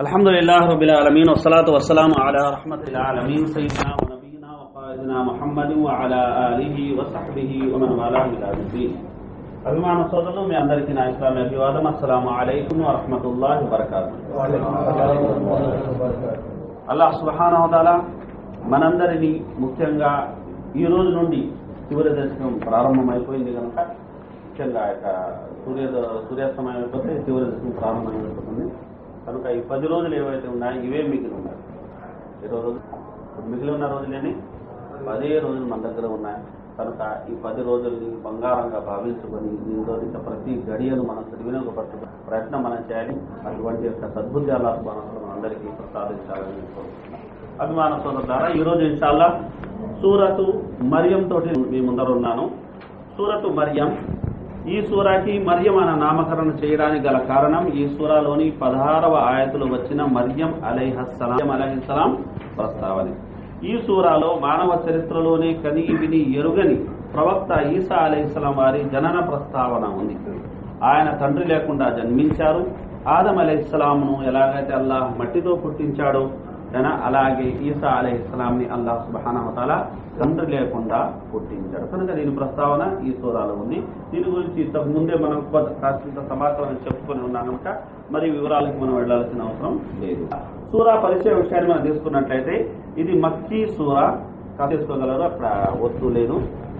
الحمد لله رب العالمين والصلاة والسلام على رحمة العالمين سيدنا ونبينا وقائدنا محمد وعلى آله وصحبه ومن والاه إلى يوم الدين అభిమాన సోదరులు మీ అందరికీ నా ఇస్లామీ అభివాదం అస్సలాము అలైకుం వరహమతుల్లాహి వబర్కాతు అల్లాహ్ సుబ్హానహుతాల మనందరినీ ముఖ్యంగా ఈ రోజు నుండి చివరి దశకం ప్రారంభమైపోయింది కనుక ముఖ్యంగా యొక్క సూర్య సూర్యాస్తమయం అయిపోతే చివరి దశకం ప్రారంభమైపోతుంది కనుక ఈ పది రోజులు ఏవైతే ఉన్నాయో ఇవే మిగిలి ఉన్నాయి ఇరవై రోజులు ఇప్పుడు మిగిలి ఉన్న రోజులేని పదే రోజులు మన దగ్గర ఉన్నాయి కనుక ఈ పది రోజుల్ని బంగారంగా భావించుకొని దీనిలో ఇంకా ప్రతి గడియను మనం సద్వినియోగపరచు ప్రయత్నం మనం చేయాలి అటువంటి యొక్క సద్బుద్ధి అల్లా సుబ్హానహు అందరికీ ప్రసాదించాలని కోరుకుంటున్నాం అభిమాన సోదరు ద్వారా ఈ రోజు ఇన్షాల్లా సూరతు మరియం తోటి మీ ముందర ఉన్నాను సూరతు మరియం ఈ సూరాకి మరియం అన్న నామకరణం చేయడానికి గల కారణం ఈ సూరాలోని పదహారవ ఆయతులు వచ్చిన మరియం అలైహస్సలాం అలైహిస్సలాం ప్రస్తావన ఈ సూరాలో మానవ చరిత్రలోనే కని విని ఎరుగని ప్రవక్త ఈసా అలైహిస్సలాం వారి జనన ప్రస్తావన ఉంది ఆయన తండ్రి లేకుండా జన్మించారు ఆదం అలైహిస్సలాంను ఎలాగైతే అల్లాహ్ మట్టితో పుట్టించాడో జన అలాగే ఈసా అలైహిస్సలాంని అల్లాహ్ సుబ్హానహుతాల తండ్రి లేకుండా పుట్టించాడు కనుక దీని ప్రస్తావన ఈ సూరాలో ఉంది దీని గురించి ఇంతకు ముందే మనం కొంత కాస్తంత సమాచారం చెప్పుకొని ఉన్నాం కనుక మరి వివరాలకు మనం వెళ్లాల్సిన అవసరం లేదు సూరా పరిచయ విషయాన్ని మనం తీసుకున్నట్లయితే ఇది మక్కీ సూరా తీసుకోగలరు అక్కడ వస్తూ లేదు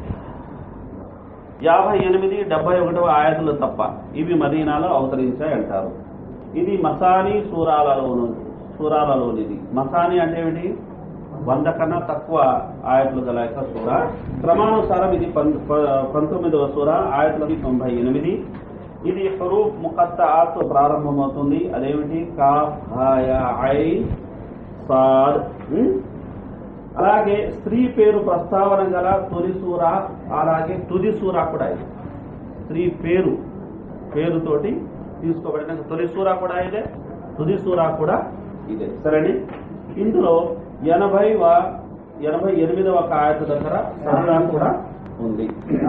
యాభై ఎనిమిది డెబ్బై ఒకటవ ఆయతులు తప్ప ఇవి మదీనాలో అవతరించాయి అంటారు ఇది మసానీ సూరాలలో సూరాలలోనిది మసానీ అంటే ఏమిటి వంద కన్నా తక్కువ ఆయతులు గల యొక్క సూర క్రమానుసారం ఇది పం- ప- పంతొమ్మిదవ సూర ఆయతులకి తొంభై ఎనిమిది ఇది హురూఫ్ ముఖత్తాతో ప్రారంభమవుతుంది అదేమిటి కాఫ్ హాయ ఐన్ సాద్ ఉమ్? అలాగే స్త్రీ పేరు ప్రస్తావన గల తొలి సూర అలాగే తుది సూర కూడా ఇది స్త్రీ పేరు పేరుతోటి తీసుకోబడిన తొలి సూర కూడా ఇదే తుది సూర కూడా ఇదే సరేని ఇందులో ఎనభై ఎనభై ఎనిమిదవ ఆయత దగ్గర సరళ కూడా ఉంది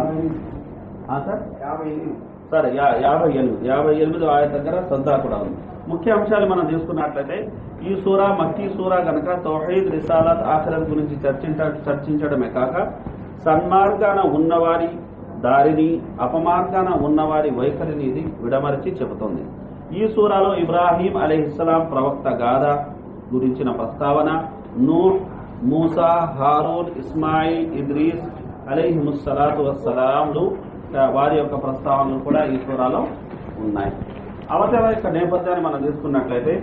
ఆ సార్ సరే యా- యాభై ఎనిమిది యాభై ఎనిమిది ఆయన దగ్గర సద్దా కూడా ఉంది ముఖ్య అంశాలు మనం తీసుకున్నట్లయితే ఈ సూరా మక్కీ సూరా గనక తౌహీద్ రిసాలత్ ఆఖరత్ గురించి చర్చించ చర్చించడమే కాక సన్మార్గాన ఉన్నవారి దారిని అపమార్గాన ఉన్నవారి వైఖరిని ఇది విడమరచి చెబుతుంది ఈ సూరాలో ఇబ్రాహీం అలీహిస్సలాం ప్రవక్త గాథ గురించిన ప్రస్తావన నూహ్ మూసా హారూన్ ఇస్మాయిల్ ఇద్రీస్ అలీహిముస్సలాతు వస్సలాంలు వారి యొక్క ప్రస్తావనలు కూడా ఈ సూరాలో ఉన్నాయి అవతల యొక్క నేపథ్యాన్ని మనం తీసుకున్నట్లయితే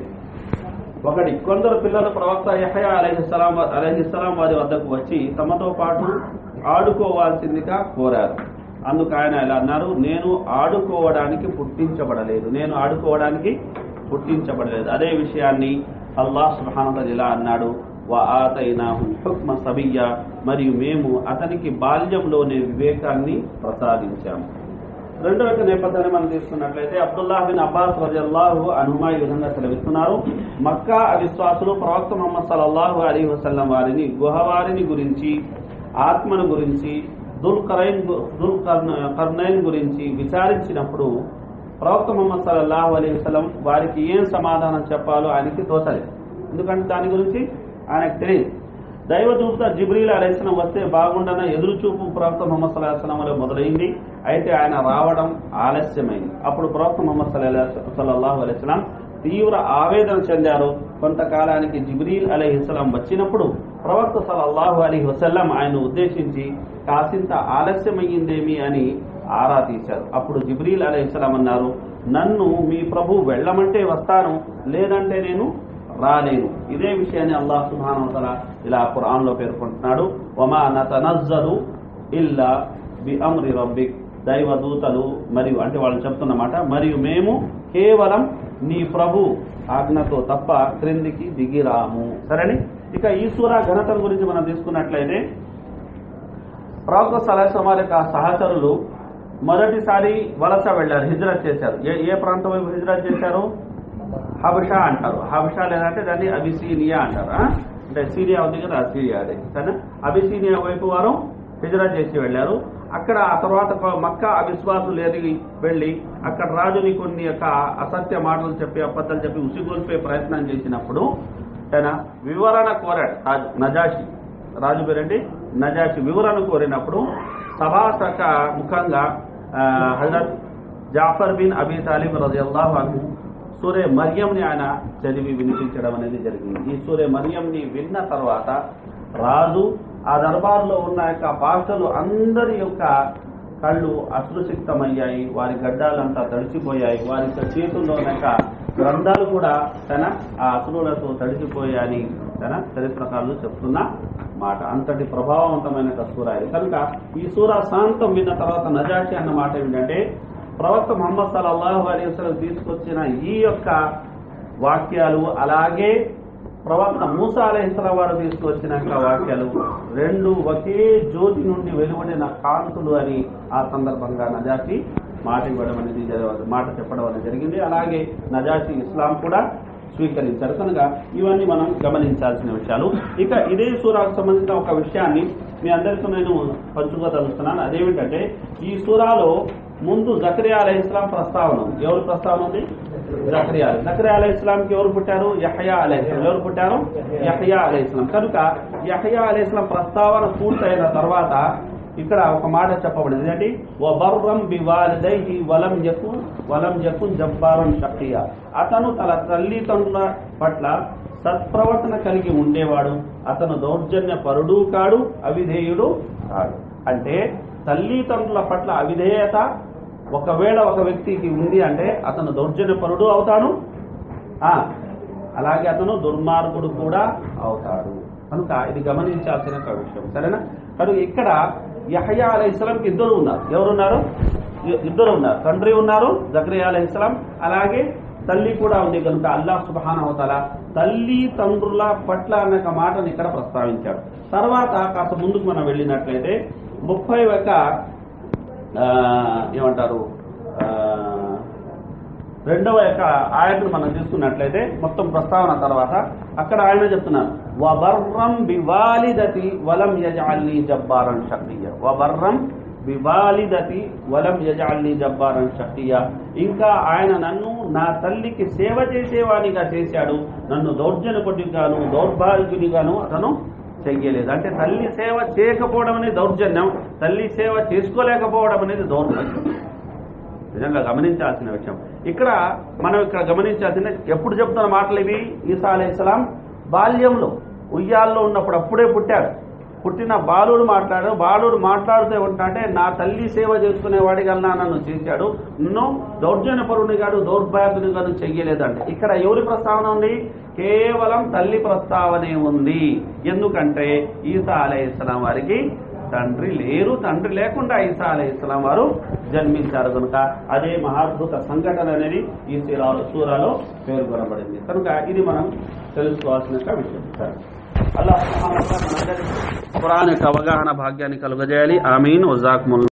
ఒకటి కొందరు పిల్లలు ప్రవక్త యహయా అలహిస్సలాం అలహిస్సలాం వారి వద్దకు వచ్చి తమతో పాటు ఆడుకోవాల్సిందిగా కోరారు అందుకు ఆయన ఇలా అన్నారు నేను ఆడుకోవడానికి పుట్టించబడలేదు నేను ఆడుకోవడానికి పుట్టించబడలేదు అదే విషయాన్ని అల్లాహ్ సుబ్హానహు ఇలా అన్నాడు వా ఆతైనాహు హుక్మ సబియ్య మరియు మేము అతనికి బాల్యంలోనే వివేకాన్ని ప్రసాదించాము రెండో యొక్క నేపథ్యాన్ని మనం తీసుకున్నట్లయితే అబ్దుల్లాహ్ బిన్ అబ్బాస్ రజల్లాహు అనుమా ఈ విధంగా సెలవిస్తున్నారు మక్కా అవిశ్వాసులు ప్రవక్త ముహమ్మద్ సల్లల్లాహు అలీ వసల్లం వారిని గుహవారిని గురించి ఆత్మను గురించి దుల్ కరైన్ దుల్ కర్నైన్ గురించి విచారించినప్పుడు ప్రవక్త ముహమ్మద్ సల్లల్లాహు అలీ వసల్లం వారికి ఏం సమాధానం చెప్పాలో ఆయనకి తోచలేదు ఎందుకంటే దాని గురించి ఆయనకు తెలియదు దైవదూత జిబ్రీల్ అలైస్లం వస్తే బాగుండన ఎదురు చూపు ప్రవక్త ముహమ్మద్ సల్లాహం మొదలైంది అయితే ఆయన రావడం ఆలస్యమైంది అప్పుడు ప్రవక్త ముహమ్మద్ సల్లల్లాహు అలైస్లాం తీవ్ర ఆవేదన చెందారు కొంతకాలానికి జిబ్రీల్ అలీహిస్లాం వచ్చినప్పుడు ప్రవక్త సల్లల్లాహు అలీ వసల్లం ఆయన ఉద్దేశించి కాసింత ఆలస్యమయ్యిందేమి అని ఆరా తీశారు అప్పుడు జిబ్రీల్ అలీహిస్లాం అన్నారు నన్ను మీ ప్రభు వెళ్ళమంటే వస్తాను లేదంటే నేను రాలేను ఇదే విషయాన్ని అల్లాహ్ సుబ్హానహు వతఆల ఇలా ఖురాన్ లో పేర్కొంటున్నాడు వమా నతనజ్జలు ఇల్లా బి అమ్రి రబ్బిక్ దైవ దూతలు మరియు అంటే వాళ్ళు చెప్తున్నమాట మరియు మేము కేవలం నీ ప్రభు ఆజ్ఞతో తప్ప క్రిందికి దిగిరాము సరేని ఇక ఈ సూరా ఘనతల గురించి మనం తీసుకున్నట్లయితే ప్రవక్త సలహా వారి యొక్క సహచరులు మొదటిసారి వలస వెళ్ళారు హిజ్రత్ చేశారు ఏ ఏ ప్రాంతం వైపు హిజ్రత్ చేశారు హబషా అంటారు హబషా లేదంటే దాన్ని అబిసీనియా అంటారు ఆ? అంటే సీరియా ఉంది కదా ఆ సీరియా అదే కానీ అబిసీనియా వైపు వారు హిజరా చేసి వెళ్ళారు అక్కడ ఆ తర్వాత ఒక మక్క అవిశ్వాసులు ఎదిగి వెళ్ళి అక్కడ రాజుని కొన్ని యొక్క అసత్య మాటలు చెప్పి అబద్ధాలు చెప్పి ఉసిగొల్పే ప్రయత్నం చేసినప్పుడు ఆయన వివరణ కోరాడు రాజు నజాషి రాజు పేరండి నజాషి వివరణ కోరినప్పుడు సభాసక ముఖంగా ఆ, హజరత్ జాఫర్ బిన్ అబీ తాలిబ్ రజల్లాహు అన్హు సూర్య మరియంని ఆయన చదివి వినిపించడం అనేది జరిగింది ఈ సూర్య మరియంని విన్న తర్వాత రాజు ఆ దర్బార్లో ఉన్న యొక్క పాస్టర్లు అందరి యొక్క కళ్ళు అశ్రుసిక్తమయ్యాయి వారి గడ్డాలంతా తడిచిపోయాయి వారి యొక్క చేతుల్లో ఉన్న యొక్క గ్రంథాలు కూడా తన ఆ అసురులతో తడిచిపోయాయని తన చరిత్రకారులు చెప్తున్న మాట అంతటి ప్రభావవంతమైన ఒక సూర ఇది కనుక ఈ సూర శాంతం విన్న తర్వాత నజాషి అన్న మాట ఏమిటంటే ప్రవక్త ముహమ్మద్ సల్లల్లాహు అలైహి వసల్లం తీసుకొచ్చిన ఈ యొక్క వాక్యాలు అలాగే ప్రవక్త మూసా అలైహిస్సలాం వారు తీసుకొచ్చిన యొక్క వాక్యాలు రెండు ఒకే జ్యోతి నుండి వెలువడిన కాంతులు అని ఆ సందర్భంగా నజాసి మాట ఇవ్వడం అనేది జరగ- మాట చెప్పడం అనేది జరిగింది అలాగే నజాసి ఇస్లాం కూడా స్వీకరించారు కనుక ఇవన్నీ మనం గమనించాల్సిన విషయాలు ఇక ఇదే సూరాకు సంబంధించిన ఒక విషయాన్ని మీ అందరితో నేను పంచుకోదలుస్తున్నాను అదేమిటంటే ఈ సూరాలో ముందు జకరియా అలైహి ఇస్లాం ప్రస్తావన ఉంది. ఎవరు ప్రస్తావన ఉంది జకరియా జకరియా అలైహి ఇస్లాంకి ఎవరు పుట్టారు యహయా అలైహి ఇస్లాం ఎవరు పుట్టారు యహయా అలైహి ఇస్లాం కనుక యహయా అలైహి ఇస్లాం ప్రస్తావన పూర్తయిన తర్వాత ఇక్కడ ఒక మాట చెప్పబడింది ఏంటంటే వబర్రం బివాలిదైహి వలం యకు వలం యకు జబ్బారం షకియా అతను తన తల్లిదండ్రుల పట్ల సత్ప్రవర్తన కలిగి ఉండేవాడు అతను దౌర్జన్య పరుడు కాడు అవిధేయుడు కాడు అంటే తల్లిదండ్రుల పట్ల అవిధేయత ఒకవేళ ఒక వ్యక్తికి ఉంది అంటే అతను దౌర్జన్య పరుడు అవుతాడు ఆ, అలాగే అతను దుర్మార్గుడు కూడా అవుతాడు కనుక ఇది గమనించాల్సిన ఒక విషయం సరేనా కనుక ఇక్కడ యహయా అలై ఇస్లాంకి ఇద్దరు ఉన్నారు ఎవరున్నారు ఇ- ఇద్దరు ఉన్నారు తండ్రి ఉన్నారు జకరియా అలై ఇస్లాం అలాగే తల్లి కూడా ఉంది కనుక అల్లాహ్ సుబహాన అవతాల తల్లి తండ్రుల పట్ల అనే ఒక మాటను ఇక్కడ ప్రస్తావించాడు తర్వాత కాస్త ముందుకు మనం వెళ్ళినట్లయితే ముప్పై ఒక ఆ, ఏమంటారు ఆ, రెండవ యొక్క ఆయతను మనం తీసుకున్నట్లయితే మొత్తం ప్రస్తావన తర్వాత అక్కడ ఆయన చెప్తున్నారు వబర్రం బివాలిదతి వలం యజాల్ని జబ్బారన్ షక్రియ వబర్రం బివాలిదతి వలం యజాల్ని జబ్బారన్ షక్రియ ఇంకా ఆయన నన్ను నా తల్లికి సేవ చేసేవాడిగా చేశాడు నన్ను దౌర్జన్యపడిగాను దౌర్భాగ్యునిగాను అతను చెయ్యలేదు అంటే తల్లి సేవ చేయకపోవడం అనేది దౌర్జన్యం తల్లి సేవ చేసుకోలేకపోవడం అనేది దౌర్భాగ్యం నిజంగా గమనించాల్సిన విషయం ఇక్కడ మనం ఇక్కడ గమనించాల్సిన ఎప్పుడు చెప్తున్న మాటలు ఇవి ఈసా అలైహిస్సలాం బాల్యంలో ఉయ్యాల్లో ఉన్నప్పుడు అప్పుడే పుట్టాడు పుట్టిన బాలుడు మాట్లాడాడు బాలుడు మాట్లాడుతూ ఏమంటే నా తల్లి సేవ చేసుకునే వాడిగల్లా నన్ను చేశాడు నన్ను దౌర్జన్యపరుని గాడు దౌర్భాగ్యుని గాడు చెయ్యలేదంటే ఇక్కడ ఎవరి ప్రస్తావన ఉంది కేవలం తల్లి ప్రస్తావనే ఉంది ఎందుకంటే ఈసా అలైహిస్సలాం వారికి తండ్రి లేరు తండ్రి లేకుండా ఈసా అలై ఇస్లాం వారు జన్మించారు కనుక అదే మహాద్భుత సంఘటన అనేది ఈ సూరాలో సూరాలో పేర్కొనబడింది కనుక ఇది మనం తెలుసుకోవాల్సిన యొక్క విషయం సరే అల్లాహ్ సుబ్హానహు వ తఆలా మనందరికీ ఖురాన్ యొక్క అవగాహన భాగ్యాన్ని కలుగజేయాలి ఆమీన్ వజాకుముల్లా